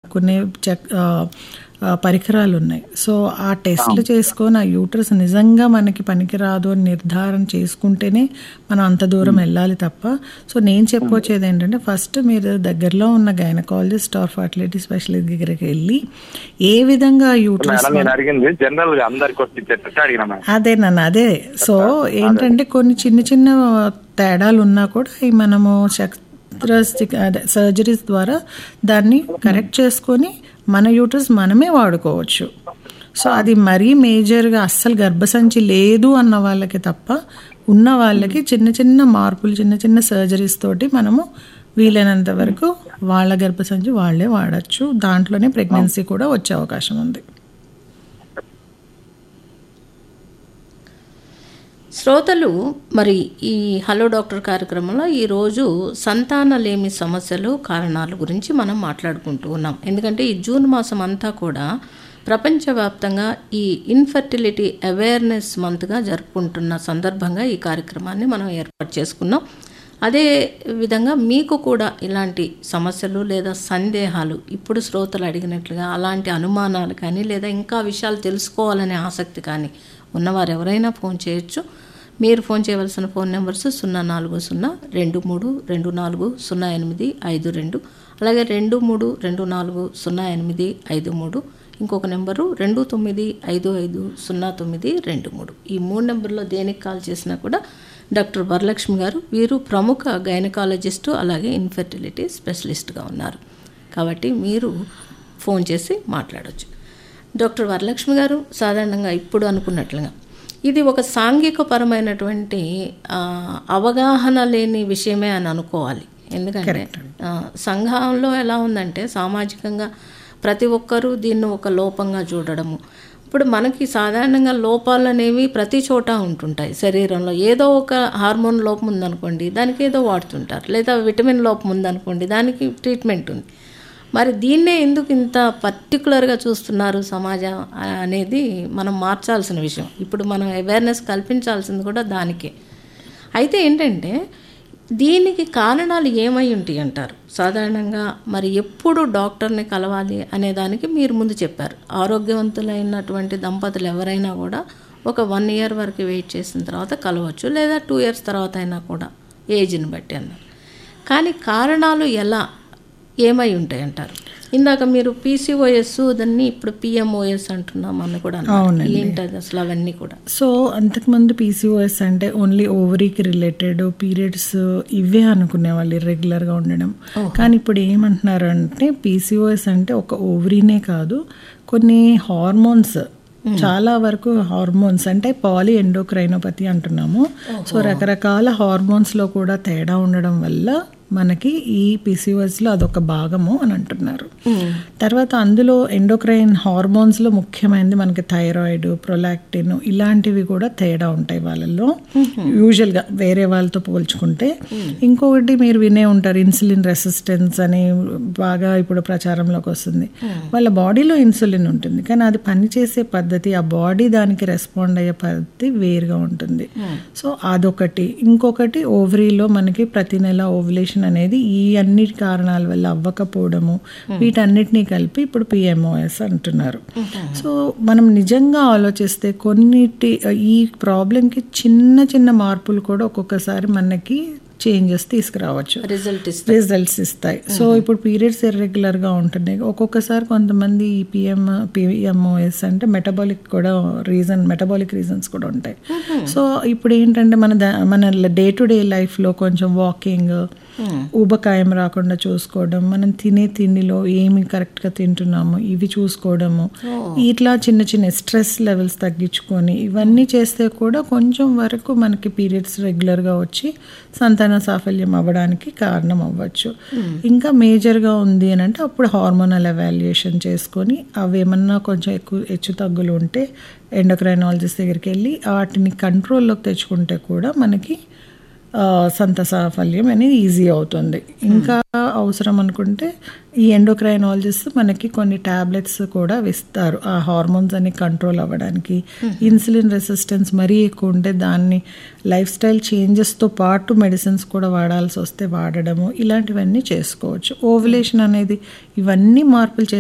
వాడుకునే చెక్ ఆ, ఆ, పరికరాలు ఉన్నాయి సో ఆ టెస్ట్లు చేసుకొని ఆ యూట్రస్ నిజంగా మనకి పనికిరాదు అని నిర్ధారణ చేసుకుంటేనే మనం అంత దూరం వెళ్ళాలి తప్ప సో నేను చెప్పొచ్చేది ఏంటంటే ఫస్ట్ మీరు దగ్గరలో ఉన్న గైనకాలజిస్ట్ ఆర్ ఫర్టిలిటీ స్పెషలిస్ట్ దగ్గరికి వెళ్ళి ఏ విధంగా యూట్రస్ మేడం నేను అడిగింది జనరల్ గా అందరికి వచ్చేటట్టు అడిగిన మేడం అదే నన్ను అదే సో ఏంటంటే కొన్ని చిన్న చిన్న తేడాలు ఉన్నా కూడా ఈ మనము శస్త్రస్తి అదే సర్జరీస్ ద్వారా దాన్ని కరెక్ట్ చేసుకొని మన యూట్రస్ మనమే వాడుకోవచ్చు సో అది మరీ మేజర్గా అస్సలు గర్భసంచి లేదు అన్న వాళ్ళకి తప్ప ఉన్న వాళ్ళకి చిన్న చిన్న మార్పులు చిన్న చిన్న సర్జరీస్ తోటి మనము వీలైనంత వరకు వాళ్ళ గర్భసంచి వాళ్ళే వాడచ్చు దాంట్లోనే ప్రెగ్నెన్సీ కూడా వచ్చే అవకాశం ఉంది శ్రోతలు మరి ఈ హలో డాక్టర్ కార్యక్రమంలో ఈరోజు సంతానలేమి సమస్యలు కారణాల గురించి మనం మాట్లాడుకుంటూ ఉన్నాం ఎందుకంటే ఈ జూన్ మాసం అంతా కూడా ప్రపంచవ్యాప్తంగా ఈ ఇన్ఫర్టిలిటీ అవేర్నెస్ మంత్గా జరుపుకుంటున్న సందర్భంగా ఈ కార్యక్రమాన్ని మనం ఏర్పాటు చేసుకున్నాం అదే విధంగా మీకు కూడా ఇలాంటి సమస్యలు లేదా సందేహాలు ఇప్పుడు శ్రోతలు అడిగినట్లుగా అలాంటి అనుమానాలు కానీ లేదా ఇంకా విషయాలు తెలుసుకోవాలనే ఆసక్తి కానీ ఉన్నవారు ఎవరైనా ఫోన్ చేయొచ్చు మీరు ఫోన్ చేయవలసిన ఫోన్ నెంబర్స్ సున్నా నాలుగు సున్నా రెండు మూడు రెండు నాలుగు సున్నా ఎనిమిది ఐదు రెండు అలాగే రెండు మూడు రెండు నాలుగు సున్నా ఎనిమిది ఐదు మూడు ఇంకొక నెంబరు రెండు తొమ్మిది ఐదు ఐదు సున్నా తొమ్మిది రెండు మూడు ఈ మూడు నెంబర్లో దేనికి కాల్ చేసినా కూడా డాక్టర్ వరలక్ష్మి గారు వీరు ప్రముఖ గైనకాలజిస్టు అలాగే ఇన్ఫెర్టిలిటీ స్పెషలిస్ట్గా ఉన్నారు కాబట్టి మీరు ఫోన్ చేసి మాట్లాడవచ్చు డాక్టర్ వరలక్ష్మి గారు సాధారణంగా ఇప్పుడు అనుకున్నట్లుగా ఇది ఒక సాంఘికపరమైనటువంటి ఆ, అవగాహన లేని విషయమే అని అనుకోవాలి ఎందుకంటే ఆ, సంఘంలో ఎలా ఉందంటే సామాజికంగా ప్రతి ఒక్కరూ దీన్ని ఒక లోపంగా చూడడము ఇప్పుడు మనకి సాధారణంగా లోపాలు అనేవి ప్రతి చోట ఉంటుంటాయి శరీరంలో ఏదో ఒక హార్మోన్ లోపం ఉందనుకోండి దానికి ఏదో వాడుతుంటారు లేదా విటమిన్ లోపం ఉందనుకోండి దానికి ట్రీట్మెంట్ ఉంది మరి దీన్నే ఎందుకు ఇంత పర్టికులర్గా చూస్తున్నారు సమాజం అనేది మనం మార్చాల్సిన విషయం ఇప్పుడు మనం అవేర్నెస్ కల్పించాల్సింది కూడా దానికే అయితే ఏంటంటే దీనికి కారణాలు ఏమై ఉంటాయి అంటారు సాధారణంగా మరి ఎప్పుడు డాక్టర్ని కలవాలి అనే దానికి మీరు ముందు చెప్పారు ఆరోగ్యవంతులైనటువంటి దంపతులు ఎవరైనా కూడా ఒక వన్ ఇయర్ వరకు వెయిట్ చేసిన తర్వాత కలవచ్చు లేదా టూ ఇయర్స్ తర్వాత అయినా కూడా ఏజ్ని బట్టి అన్నారు కానీ కారణాలు ఎలా ఏమై ఉంటాయి అంటారు ఇందాక మీరు పీసీఓఎస్ దాన్ని ఇప్పుడు పిఎంఓఎస్ అంటున్నాం అని కూడా అన్నారు. ఏంటది అసలు అవన్నీ కూడా సో అంతకుముందు పీసీఓఎస్ అంటే ఓన్లీ ఓవరీకి రిలేటెడ్ పీరియడ్స్ ఇవే అనుకునే వాళ్ళు ఇర్రెగ్యులర్గా ఉండడం కానీ ఇప్పుడు ఏమంటున్నారు అంటే పీసీఓఎస్ అంటే ఒక ఓవరీనే కాదు కొన్ని హార్మోన్స్ చాలా వరకు హార్మోన్స్ అంటే పాలి ఎండోక్రైనోపతి అంటున్నాము సో రకరకాల హార్మోన్స్లో కూడా తేడా ఉండడం వల్ల మనకి ఈ పీసీఓఎస్లో అదొక భాగము అని అంటున్నారు తర్వాత అందులో ఎండోక్రైన్ హార్మోన్స్లో ముఖ్యమైనది మనకి థైరాయిడ్ ప్రొలాక్టిన్ ఇలాంటివి కూడా తేడా ఉంటాయి వాళ్ళల్లో యూజువల్గా వేరే వాళ్ళతో పోల్చుకుంటే ఇంకొకటి మీరు వినే ఉంటారు ఇన్సులిన్ రెసిస్టెన్స్ అని బాగా ఇప్పుడు ప్రచారంలోకి వస్తుంది వాళ్ళ బాడీలో ఇన్సులిన్ ఉంటుంది కానీ అది పనిచేసే పద్ధతి ఆ బాడీ దానికి రెస్పాండ్ అయ్యే పద్ధతి వేరుగా ఉంటుంది సో అదొకటి ఇంకొకటి ఓవరీలో మనకి ప్రతి నెల ఓవులేషన్ అనేది ఈ అన్ని కారణాల వల్ల అవ్వకపోవడము వీటన్నిటినీ కలిపి ఇప్పుడు పిఎంఓఎస్ అంటున్నారు సో మనం నిజంగా ఆలోచిస్తే కొన్నిటి ఈ ప్రాబ్లంకి చిన్న చిన్న మార్పులు కూడా ఒక్కొక్కసారి మనకి చేంజెస్ తీసుకురావచ్చు రిజల్ట్ ఇస్తుంది రిజల్ట్స్ ఇస్తాయి సో ఇప్పుడు పీరియడ్స్ ఇర్రెగ్యులర్గా ఉంటున్నాయి ఒక్కొక్కసారి కొంతమంది ఈ పిఎం పిఎంఓఎస్ అంటే మెటబాలిక్ కూడా రీజన్ మెటబాలిక్ రీజన్స్ కూడా ఉంటాయి సో ఇప్పుడు ఏంటంటే మన దా- మన డే టు డే లైఫ్లో కొంచెం వాకింగ్ ఊబకాయం రాకుండా చూసుకోవడం మనం తినే తిండిలో ఏమి కరెక్ట్గా తింటున్నాము ఇవి చూసుకోవడము ఇట్లా చిన్న చిన్న స్ట్రెస్ లెవెల్స్ తగ్గించుకొని ఇవన్నీ చేస్తే కూడా కొంచెం వరకు మనకి పీరియడ్స్ రెగ్యులర్గా వచ్చి సంతాన సాఫల్యం అవ్వడానికి కారణం అవ్వచ్చు ఇంకా మేజర్గా ఉంది అని అంటే అప్పుడు హార్మోనల్ ఎవాల్యుయేషన్ చేసుకొని అవి ఏమన్నా కొంచెం ఎక్కువ హెచ్చు తగ్గులు ఉంటే ఎండోక్రైనాలజిస్ట్ దగ్గరికి వెళ్ళి వాటిని కంట్రోల్లోకి తెచ్చుకుంటే కూడా మనకి ఆ, సంత సాఫల్యం అనేది ఈజీ అవుతుంది ఇంకా అవసరం అనుకుంటే ఈ ఎండోక్రైనాలజిస్ట్ మనకి కొన్ని టాబ్లెట్స్ కూడా ఇస్తారు ఆ హార్మోన్స్ అన్ని కంట్రోల్ అవ్వడానికి ఇన్సులిన్ రెసిస్టెన్స్ మరీ ఎక్కువ ఉంటే దాన్ని లైఫ్ స్టైల్ చేంజెస్తో పాటు మెడిసిన్స్ కూడా వాడాల్సి వస్తే వాడడము ఇలాంటివన్నీ చేసుకోవచ్చు ఓవులేషన్ అనేది ఇవన్నీ మార్పులు